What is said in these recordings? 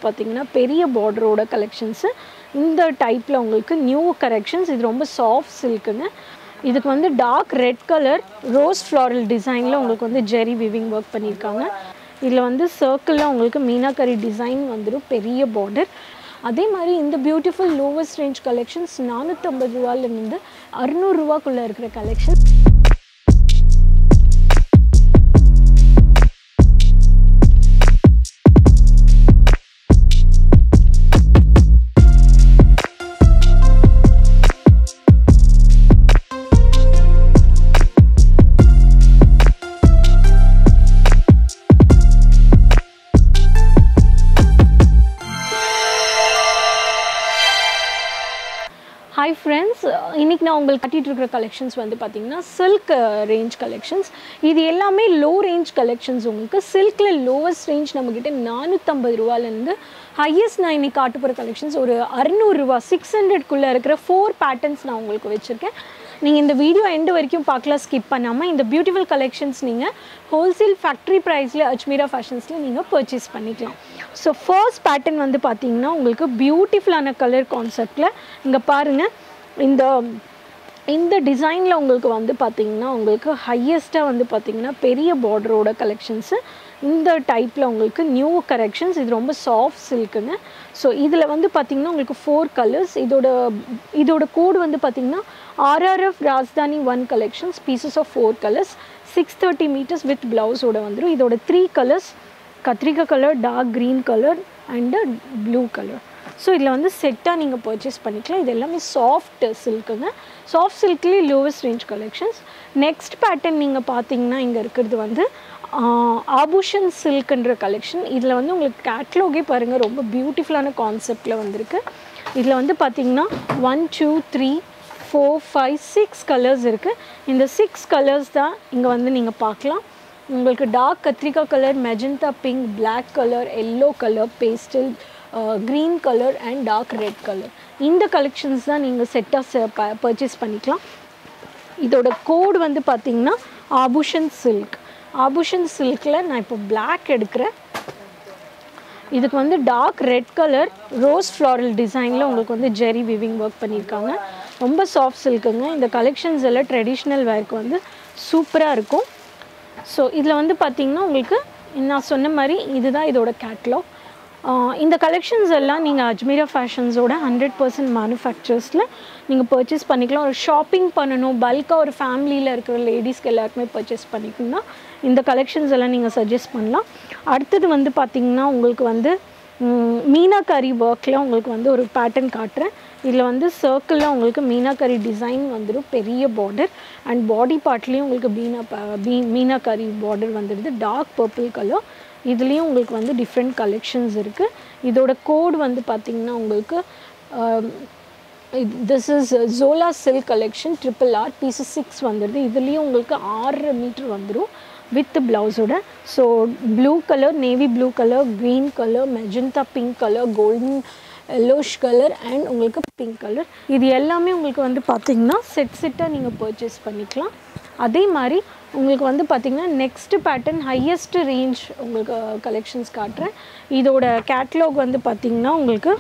பார்த்தீங்கன்னா பெரிய பார்டரோட கலெக்ஷன்ஸு இந்த டைப்பில் உங்களுக்கு நியூ கரெக்ஷன்ஸ் இது ரொம்ப சாஃப்ட் சில்க்குங்க இதுக்கு வந்து dark red colour rose floral டிசைனில் உங்களுக்கு வந்து ஜெரி விவிங் ஒர்க் பண்ணியிருக்காங்க இதில் வந்து சர்க்கிளில் உங்களுக்கு மீனாக்கரி டிசைன் வந்துடும் பெரிய பார்டர் அதே மாதிரி இந்த பியூட்டிஃபுல் லோவஸ்ட் ரேஞ்ச் கலெக்ஷன்ஸ் நானூற்றம்பது ரூபாலேருந்து அறுநூறுவாக்குள்ளே இருக்கிற கலெக்ஷன் ஹாய் ஃப்ரெண்ட்ஸ் இன்றைக்கி நான் உங்களுக்கு காட்டிகிட்டு இருக்கிற கலெக்ஷன்ஸ் வந்து பார்த்திங்கன்னா சில்க் ரேஞ்ச் கலெக்ஷன்ஸ் இது எல்லாமே லோ ரேஞ்ச் கலெக்ஷன்ஸ் உங்களுக்கு சில்கில் லோவஸ்ட் ரேஞ்ச் நம்மக்கிட்ட நானூற்றம்பது ரூபாலேருந்து ஹையஸ்ட் நான் இன்னைக்கு காட்ட போகிற கலெக்ஷன்ஸ் ஒரு அறுநூறுவா சிக்ஸ் ஹண்ட்ரட்குள்ளே இருக்கிற ஃபோர் பேட்டர்ன்ஸ் நான் உங்களுக்கு வச்சுருக்கேன் நீங்கள் இந்த வீடியோ எண்டு வரைக்கும் பார்க்கலாம் ஸ்கிப் பண்ணாமல் இந்த பியூட்டிஃபுல் கலெக்ஷன்ஸ் நீங்கள் ஹோல்சேல் ஃபேக்ட்ரி ப்ரைஸில் அஜ்மீரா ஃபேஷன்ஸில் நீங்கள் பர்ச்சேஸ் பண்ணிக்கலாம் ஸோ ஃபர்ஸ்ட் பேட்டர்ன் வந்து பார்த்தீங்கன்னா உங்களுக்கு பியூட்டிஃபுல்லான கலர் கான்செப்டில் இங்கே பாருங்கள் இந்த இந்த டிசைனில் உங்களுக்கு வந்து பார்த்திங்கன்னா உங்களுக்கு ஹையஸ்ட்டாக வந்து பார்த்திங்கன்னா பெரிய பார்டரோட கலெக்ஷன்ஸு இந்த டைப்பில் உங்களுக்கு நியூ கரெக்ஷன்ஸ் இது ரொம்ப சாஃப்ட் சில்க்குங்க ஸோ இதில் வந்து பார்த்திங்கன்னா உங்களுக்கு ஃபோர் கலர்ஸ் இதோட இதோட கோடு வந்து பார்த்திங்கன்னா RRF Rajdhani one collections pieces of four colours six thirty metres with ப்ளவுஸோட வந்துடும் இதோட த்ரீ கலர்ஸ் கத்திரிக்காய் colour dark green colour and blue colour so இதில் வந்து செட்டாக நீங்கள் பர்ச்சேஸ் பண்ணிக்கலாம் இது எல்லாமே சாஃப்ட் சில்க்குங்க சாஃப்ட் சில்க்லேயே lowest range collections next pattern நீங்கள் பார்த்தீங்கன்னா இங்கே இருக்கிறது வந்து ஆபூஷன் சில்க்ன்ற கலெக்ஷன் இதில் வந்து உங்களுக்கு கேட்லாகே பாருங்கள் ரொம்ப பியூட்டிஃபுல்லான கான்செப்டில் வந்திருக்கு இதில் வந்து பார்த்தீங்கன்னா one two three four five six colours இருக்குது இந்த சிக்ஸ் கலர்ஸ் தான் இங்கே வந்து நீங்கள் பார்க்கலாம் உங்களுக்கு டார்க் கத்திரிக்காய் colour magenta pink black colour yellow colour pastel green colour and dark red colour இந்த கலெக்ஷன்ஸ் தான் நீங்கள் செட்டாக பர்ச்சேஸ் பண்ணிக்கலாம் இதோட கோடு வந்து பார்த்திங்கன்னா ஆபூஷன் சில்க் ஆபூஷன் சில்கில் நான் இப்போ பிளாக் எடுக்கிறேன் இதுக்கு வந்து dark red colour rose floral டிசைனில் உங்களுக்கு வந்து ஜெரி விவிங் ஒர்க் பண்ணியிருக்காங்க ரொம்ப சாஃப்ட் சில்க்குங்க இந்த கலெக்ஷன்ஸ் எல்லாம் ட்ரெடிஷ்னல் வேர்க்கு வந்து சூப்பராக இருக்கும் ஸோ இதில் வந்து பார்த்திங்கன்னா உங்களுக்கு நான் சொன்ன மாதிரி இதுதான் இதோட கேட்லாக் இந்த கலெக்ஷன்ஸ் எல்லாம் நீங்கள் அஜ்மீரா ஃபேஷன்ஸோட ஹண்ட்ரட் பர்சன்ட் மேனுஃபேக்சர்ஸில் நீங்கள் பர்ச்சேஸ் பண்ணிக்கலாம் ஒரு ஷாப்பிங் பண்ணணும் பல்காக ஒரு ஃபேமிலியில் இருக்கிற லேடிஸ்க்கு எல்லாருக்குமே பர்ச்சேஸ் பண்ணிக்கணும்னா இந்த கலெக்ஷன்ஸ் எல்லாம் நீங்கள் சஜஸ்ட் பண்ணலாம் அடுத்தது வந்து பார்த்திங்கன்னா உங்களுக்கு வந்து மீனாக்கரி ஒர்க்கில் உங்களுக்கு வந்து ஒரு பேட்டர்ன் காட்டுறேன் இதில் வந்து சர்க்கிளில் உங்களுக்கு மீனாக்கரி டிசைன் வந்துடும் பெரிய பார்டர் அண்ட் பாடி பார்ட்லேயும் உங்களுக்கு மீனா பீ மீனாக்கரி பார்டர் வந்துடுது டார்க் பர்பிள் கலர் இதுலேயும் உங்களுக்கு வந்து டிஃப்ரெண்ட் கலெக்ஷன்ஸ் இருக்குது இதோட கோட் வந்து பார்த்திங்கன்னா உங்களுக்கு this is Jola silk collection triple R pieces six வந்துடுது இதுலேயும் உங்களுக்கு ஆறரை மீட்ரு வந்துடும் வித் ப்ளவுஸோட so blue colour navy blue colour green colour magenta pink colour golden yellowish colour and உங்களுக்கு பிங்க் கலர் இது எல்லாமே உங்களுக்கு வந்து பார்த்திங்கன்னா செட் செட்டாக நீங்கள் பர்ச்சேஸ் பண்ணிக்கலாம் அதே மாதிரி உங்களுக்கு வந்து பார்த்திங்கன்னா நெக்ஸ்ட் பேட்டர்ன் ஹையஸ்ட் ரேஞ்ச் உங்களுக்கு கலெக்ஷன்ஸ் காட்டுறேன் இதோட கேட்லாக் வந்து பார்த்திங்கன்னா உங்களுக்கு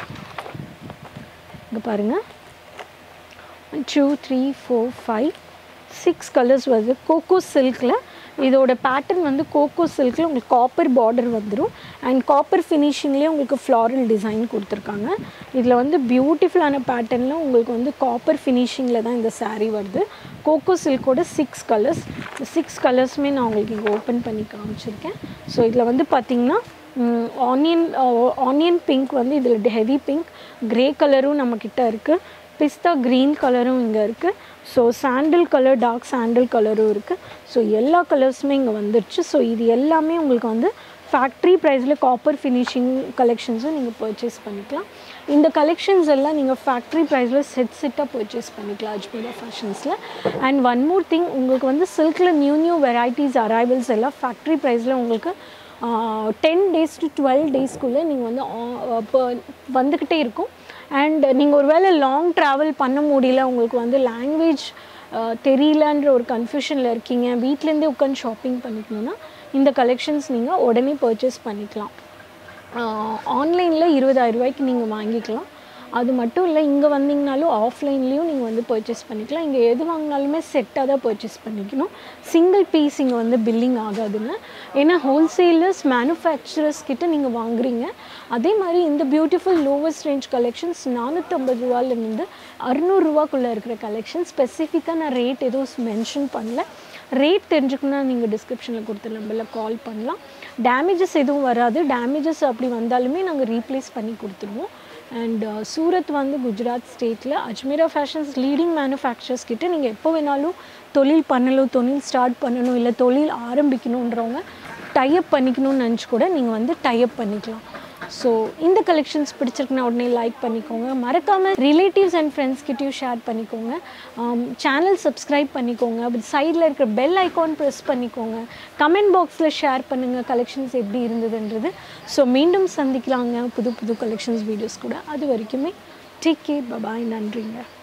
இங்கே பாருங்கள் two three four five six colours வருது கோகோ சில்கில் இதோட பேட்டர்ன் வந்து கோகோ சில்கில் உங்களுக்கு காப்பர் பார்டர் வந்துடும் அண்ட் காப்பர் ஃபினிஷிங்லேயே உங்களுக்கு ஃப்ளாரல் டிசைன் கொடுத்துருக்காங்க இதில் வந்து பியூட்டிஃபுல்லான பேட்டர்னில் உங்களுக்கு வந்து காப்பர் ஃபினிஷிங்கில் தான் இந்த சாரீ வருது கோகோ சில்கோட சிக்ஸ் கலர்ஸ் இந்த சிக்ஸ் கலர்ஸுமே நான் உங்களுக்கு இங்கே ஓப்பன் பண்ணி காமிச்சிருக்கேன் ஸோ இதில் வந்து பார்த்திங்கன்னா ஆனியன் ஆனியன் பிங்க் வந்து இதில் ஹெவி பிங்க் க்ரே கலரும் நம்மக்கிட்ட இருக்குது பிஸ்தா க்ரீன் கலரும் இங்கே இருக்குது so sandal colour dark sandal கலரும் இருக்குது ஸோ எல்லா கலர்ஸுமே இங்கே வந்துருச்சு ஸோ இது எல்லாமே உங்களுக்கு வந்து ஃபேக்ட்ரி ப்ரைஸில் காப்பர் ஃபினிஷிங் கலெக்ஷன்ஸும் நீங்கள் பர்ச்சேஸ் பண்ணிக்கலாம் இந்த கலெக்ஷன்ஸ் எல்லாம் நீங்கள் ஃபேக்ட்ரி ப்ரைஸில் செட் செட்டாக பர்ச்சேஸ் பண்ணிக்கலாம் அஜ்மீரா ஃபேஷன்ஸில் அண்ட் ஒன் மோர் திங் உங்களுக்கு வந்து சில்கில் நியூ நியூ வெரைட்டிஸ் அரைவல்ஸ் எல்லாம் ஃபேக்ட்ரி ப்ரைஸில் உங்களுக்கு டென் டேஸ் டு டுவெல் டேஸ்க்குள்ளே நீங்கள் வந்து இப்போ வந்துக்கிட்டே இருக்கும் அண்ட் நீங்கள் ஒரு வேளை லாங் ட்ராவல் பண்ண முடியல உங்களுக்கு வந்து லாங்குவேஜ் தெரியலன்ற ஒரு கன்ஃபியூஷனில் இருக்கீங்க வீட்டிலேருந்தே உட்காந்து ஷாப்பிங் பண்ணிக்கணுன்னா இந்த கலெக்ஷன்ஸ் நீங்கள் உடனே பர்ச்சேஸ் பண்ணிக்கலாம் ஆன்லைனில் இருபதாயிரம் ரூபாய்க்கு நீங்கள் வாங்கிக்கலாம் அது மட்டும் இல்லை இங்கே வந்தீங்கனாலும் ஆஃப்லைன்லேயும் நீங்கள் வந்து பர்ச்சேஸ் பண்ணிக்கலாம் இங்கே எது வாங்கினாலுமே செட்டாக தான் பர்ச்சேஸ் பண்ணிக்கணும் சிங்கிள் பீஸ் இங்கே வந்து பில்லிங் ஆகாதுங்க ஏன்னா ஹோல்சேலர்ஸ் மேனுஃபேக்சரர்ஸ் கிட்ட நீங்கள் வாங்குறீங்க அதே மாதிரி இந்த பியூட்டிஃபுல் லோவஸ்ட் ரேஞ்ச் கலெக்ஷன்ஸ் நானூற்றம்பது ரூபாலேருந்து அறுநூறுவாக்குள்ளே இருக்கிற கலெக்ஷன் ஸ்பெசிஃபிக்காக நான் ரேட் எதுவும் மென்ஷன் பண்ணல ரேட் தெரிஞ்சுக்கணுன்னா நீங்கள் டிஸ்கிரிப்ஷனில் கொடுத்த நம்பரில் கால் பண்ணலாம் டேமேஜஸ் எதுவும் வராது டேமேஜஸ் அப்படி வந்தாலுமே நாங்கள் ரீப்ளேஸ் பண்ணி கொடுத்துருவோம் அண்ட் சூரத் வந்து குஜராத் ஸ்டேட்டில் அஜ்மீரா ஃபேஷன்ஸ் லீடிங் மேனுஃபேக்சர்ஸ் கிட்ட நீங்கள் எப்போ வேணாலும் தொழில் பண்ணணும் தொழில் ஸ்டார்ட் பண்ணணும் இல்லை தொழில் ஆரம்பிக்கணுன்றவங்க டைப் பண்ணிக்கணும்னு நினச்சி கூட நீங்கள் வந்து டைப் பண்ணிக்கலாம் ஸோ இந்த கலெக்ஷன்ஸ் பிடிச்சிருக்குன்னா உடனே லைக் பண்ணிக்கோங்க மறக்காமல் ரிலேட்டிவ்ஸ் அண்ட் ஃப்ரெண்ட்ஸ் கிட்டேயும் ஷேர் பண்ணிக்கோங்க சேனல் சப்ஸ்கிரைப் பண்ணிக்கோங்க அப்படி சைடில் இருக்கிற பெல் ஐக்கான் ப்ரெஸ் பண்ணிக்கோங்க கமெண்ட் பாக்ஸில் ஷேர் பண்ணுங்கள் கலெக்ஷன்ஸ் எப்படி இருந்ததுன்றது ஸோ மீண்டும் சந்திக்கலாங்க புது புது கலெக்ஷன்ஸ் வீடியோஸ் கூட அது வரைக்குமே டேக் கேர் பபாய் நன்றிங்க